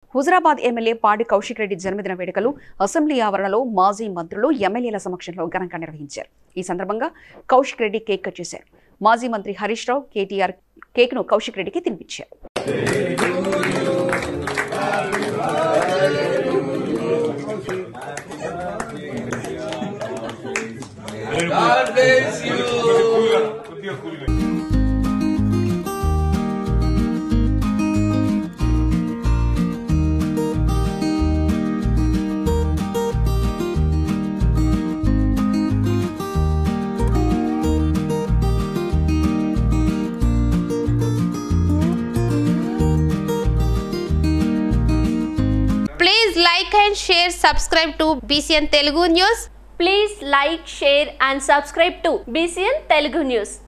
Huzurabad MLA పాడి కౌశిక్ రెడ్డి జన్మదిన వేడుకలు అసెంబ్లీ ఆవరణలో మాజీ మంత్రులు ఎమ్మెల్యేల సమక్షంలో ఘనంగా నిర్వహించారు ఈ సందర్భంగా కౌశిక్ రెడ్డి కేక్ కట్ చేశారు మాజీ మంత్రి హరీష్ రావు కేటీఆర్ కేక్ను కౌశిక్ రెడ్డికి తినిపించారు God bless you. Please like and share, subscribe to BCN Telugu News. Please like, share and subscribe to BCN Telugu News.